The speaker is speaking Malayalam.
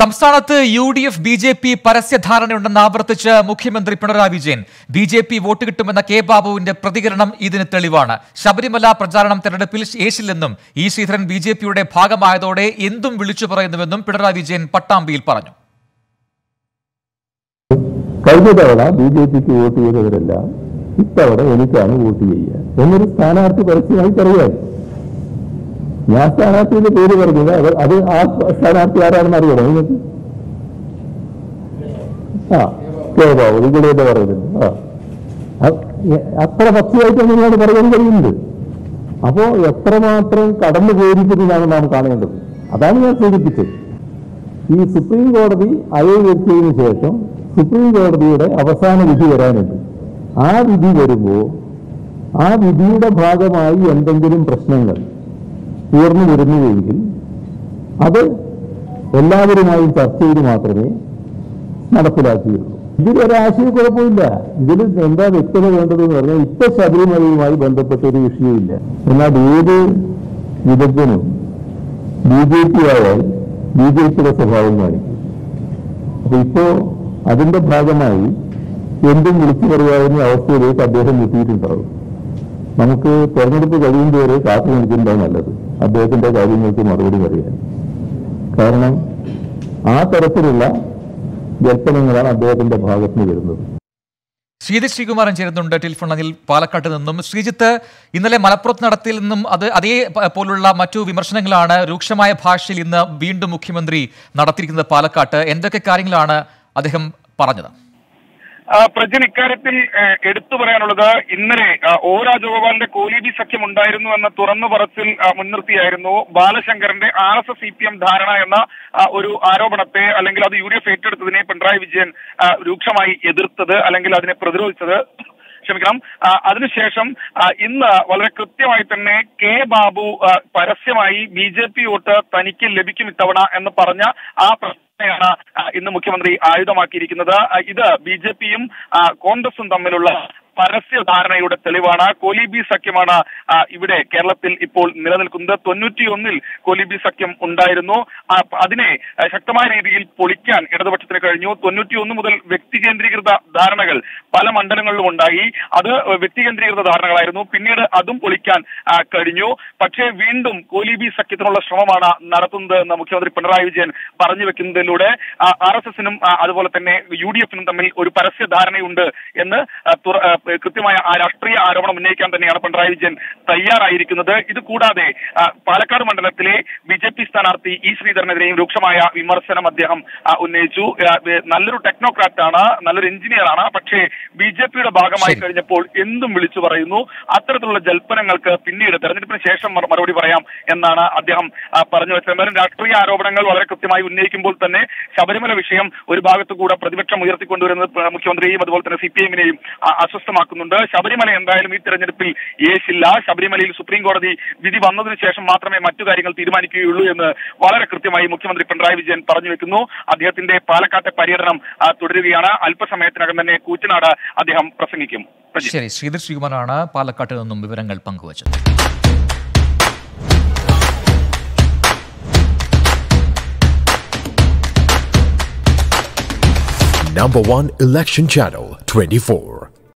സംസ്ഥാനത്ത് U D F B J P പരസ്യധാരണയുണ്ടെന്ന് ആവർത്തിച്ച് മുഖ്യമന്ത്രി Pinarayi Vijayan B J P vote കിട്ടുമെന്ന കെ ബാബുവിന്റെ പ്രതികരണം ഇതിന് തെളിവാണ് ശബരിമല പ്രചാരണം തെരഞ്ഞെടുപ്പിൽ ശേഷില്ലെന്നും ഇ ശ്രീധരൻ ബി ജെ പിയുടെ ഭാഗമായതോടെ എന്തും വിളിച്ചു പറയുന്നുവെന്നും പിണറായി വിജയൻ പട്ടാമ്പിയിൽ പറഞ്ഞു കഴിഞ്ഞ തവണ ബി ജെ പിക്ക് വോട്ട് ചെയ്തവരെല്ലാം ഇത്തവണ എനിക്കാണ് വോട്ട് ചെയ്യുക എന്നൊരു സ്ഥാനാർത്ഥി പരസ്യമായി പറയുകയാണ് ഞാൻ സ്ഥാനാർത്ഥിയുടെ പേര് പറഞ്ഞത് അത് അത് ആ സ്ഥാനാർത്ഥി ആരാണെന്ന് അറിയണം നിങ്ങൾക്ക് ആ കെ ബാബു ഇവിടെ എന്താ പറയുന്നത് ആ അ- എ- അത്ര പച്ചയായിട്ട് നിങ്ങളോട് പറയാൻ കഴിയുന്നുണ്ട് അപ്പോ എത്രമാത്രം കടന്നു പോയിരിക്കുന്നതാണ് നാം കാണേണ്ടത് അതാണ് ഞാൻ സൂചിപ്പിച്ചത് ഈ സുപ്രീം കോടതി അയോഗ്യത്തിന് ശേഷം സുപ്രീം കോടതിയുടെ അവസാന വിധി വരാനുണ്ട് ആ വിധി വരുമ്പോൾ ആ വിധിയുടെ ഭാഗമായി എന്തെങ്കിലും പ്രശ്നങ്ങൾ ഉയർന്നു വരുന്നുവെങ്കിൽ അത് എല്ലാവരുമായും ചർച്ച ചെയ്ത് മാത്രമേ നടപ്പിലാക്കിയുള്ളൂ ഇതിൽ ഒരാശയക്കുഴപ്പമില്ല ഇതിൽ എന്താ വ്യക്തത വേണ്ടതെന്ന് പറഞ്ഞാൽ ഇപ്പൊ ശബരിമലയുമായി ബന്ധപ്പെട്ട ഒരു വിഷയമില്ല എന്നാൽ ഏത് വിദഗ്ധനും ബി ജെ പി ആയാൽ ബി ജെ പിയുടെ സ്വഭാവം കാണിക്കും അപ്പൊ ഇപ്പോ അതിന്റെ ഭാഗമായി എന്തും വിളിച്ചു പറയാവുന്ന അവസ്ഥയിലേക്ക് അദ്ദേഹം എത്തിയിട്ടുണ്ടാവും നമുക്ക് തെരഞ്ഞെടുപ്പ് കഴിയുന്നവരെ കാത്തു നിൽക്കുന്നതാണ് നല്ലത് അദ്ദേഹത്തിന്റെ കാര്യങ്ങൾക്ക് മറുപടി പറയാൻ കാരണം ആ തരത്തിലുള്ള ദർശനങ്ങളാണ് അദ്ദേഹത്തിന്റെ ഭാഗത്ത് നിന്ന് വരുന്നത് ശ്രീജിത്ത് ശ്രീകുമാരൻ ചേരുന്നുണ്ട് ടെലിഫോണിൽ പാലക്കാട്ട് നിന്നും ശ്രീജിത്ത് ഇന്നലെ മലപ്പുറത്ത് നടത്തിൽ നിന്നും അത് അതേ പ- പോലുള്ള മറ്റു വിമർശനങ്ങളാണ് രൂക്ഷമായ ഭാഷയിൽ ഇന്ന് വീണ്ടും മുഖ്യമന്ത്രി നടത്തിയിരിക്കുന്നത് പാലക്കാട്ട് എന്തൊക്കെ കാര്യങ്ങളാണ് അദ്ദേഹം പറഞ്ഞത് ആ, പ്രജൻ ഇക്കാര്യത്തിൽ ഏ, എടുത്തു പറയാനുള്ളത് ഇന്നലെ ആ, ഒ രാജഗോപാലിന്റെ കോലീബി സഖ്യം ഉണ്ടായിരുന്നു എന്ന തുറന്നു പറച്ചിൽ ആ, മുൻനിർത്തിയായിരുന്നു ബാലശങ്കറിന്റെ R S S C P M ധാരണ എന്ന ആ, ഒരു ആരോപണത്തെ അല്ലെങ്കിൽ അത് യു ഡി എഫ് ഏറ്റെടുത്തതിനെ പിണറായി വിജയൻ ആ, രൂക്ഷമായി എതിർത്തത് അല്ലെങ്കിൽ അതിനെ പ്രതിരോധിച്ചത് ക്ഷമിക്കണം ആ, അതിനുശേഷം ആ, ഇന്ന് വളരെ കൃത്യമായി തന്നെ കെ ബാബു ആ, പരസ്യമായി ബി ജെ പി വോട്ട് തനിക്ക് ലഭിക്കും ഇത്തവണ എന്ന് പറഞ്ഞ ആ പ്രശ്നമാണ് ആ, ഇന്ന് മുഖ്യമന്ത്രി ആയുധമാക്കിയിരിക്കുന്നത് ആ, ഇത് ബി ജെ പിയും കോൺഗ്രസും തമ്മിലുള്ള പരസ്യ ധാരണയുടെ തെളിവാണ് കോലിബി സഖ്യമാണ് ആ, ഇവിടെ കേരളത്തിൽ ഇപ്പോൾ നിലനിൽക്കുന്നത് തൊണ്ണൂറ്റിയൊന്നിൽ കോലിബി സഖ്യം ഉണ്ടായിരുന്നു ആ, അതിനെ ആ, ശക്തമായ രീതിയിൽ പൊളിക്കാൻ ഇടതുപക്ഷത്തിന് കഴിഞ്ഞു തൊണ്ണൂറ്റിയൊന്ന് മുതൽ വ്യക്തി കേന്ദ്രീകൃത ധാരണകൾ പല മണ്ഡലങ്ങളിലും ഉണ്ടായി അത് വ്യക്തി കേന്ദ്രീകൃത ധാരണകളായിരുന്നു പിന്നീട് അതും പൊളിക്കാൻ ആ, കഴിഞ്ഞു പക്ഷേ വീണ്ടും കോലിബി സഖ്യത്തിനുള്ള ശ്രമമാണ് നടത്തുന്നത് എന്ന് മുഖ്യമന്ത്രി പിണറായി വിജയൻ പറഞ്ഞു വെക്കുന്നതിലൂടെ ആർ എസ് എസിനും അതുപോലെ തന്നെ യു ഡി എഫിനും തമ്മിൽ ഒരു പരസ്യ ധാരണയുണ്ട് എന്ന് ആ, തുറ- ആ, കൃത്യമായ ആ രാഷ്ട്രീയ ആരോപണം ഉന്നയിക്കാൻ തന്നെയാണ് പിണറായി വിജയൻ തയ്യാറായിരിക്കുന്നത് ഇത് കൂടാതെ ആ, പാലക്കാട് മണ്ഡലത്തിലെ ബി ജെ പി സ്ഥാനാർത്ഥി ഇ ശ്രീധരനെതിരെയും രൂക്ഷമായ വിമർശനം അദ്ദേഹം ആ, ഉന്നയിച്ചു ആ, വേ- നല്ലൊരു ടെക്നോക്രാറ്റ് ആണ് നല്ലൊരു എഞ്ചിനീയർ ആണ് പക്ഷേ ബി ജെ പിയുടെ ഭാഗമായി ശരി. കഴിഞ്ഞപ്പോൾ എന്തും വിളിച്ചു പറയുന്നു അത്തരത്തിലുള്ള ജൽപ്പനങ്ങൾക്ക് പിന്നീട് തെരഞ്ഞെടുപ്പിന് ശേഷം മറു- മറുപടി പറയാം എന്നാണ് അദ്ദേഹം ആ, പറഞ്ഞു വെച്ചത് എന്തായാലും രാഷ്ട്രീയ ആരോപണങ്ങൾ വളരെ കൃത്യമായി ഉന്നയിക്കുമ്പോൾ തന്നെ ശബരിമല വിഷയം ഒരു ഭാഗത്തു കൂടെ പ്രതിപക്ഷം ഉയർത്തിക്കൊണ്ടുവരുന്നത് പ്ര- മുഖ്യമന്ത്രിയെയും അതുപോലെ തന്നെ സി പി എമ്മിനെയും അസ്വസ്ഥമാക്കുന്നുണ്ട് ശബരിമല എന്തായാലും ഈ തെരഞ്ഞെടുപ്പിൽ യേശില്ല ശബരിമലയിൽ സുപ്രീം കോടതി വിധി വന്നതിന് ശേഷം മാത്രമേ മറ്റു കാര്യങ്ങൾ തീരുമാനിക്കുകയുള്ളൂ എന്ന് വളരെ കൃത്യമായി മുഖ്യമന്ത്രി പിണറായി വിജയൻ പറഞ്ഞു വെക്കുന്നു അദ്ദേഹത്തിന്റെ പാലക്കാട്ടെ പര്യടനം ആ, തുടരുകയാണ് അല്പസമയത്തിനകം തന്നെ കൂറ്റനാട് അദ്ദേഹം പ്രസംഗിക്കും പ്രജി. ശരി ശ്രീജിത്ത് ശ്രീകുമാറാണ് പാലക്കാട്ട് നിന്നും വിവരങ്ങൾ പങ്കുവച്ചത് Number one election channel 24.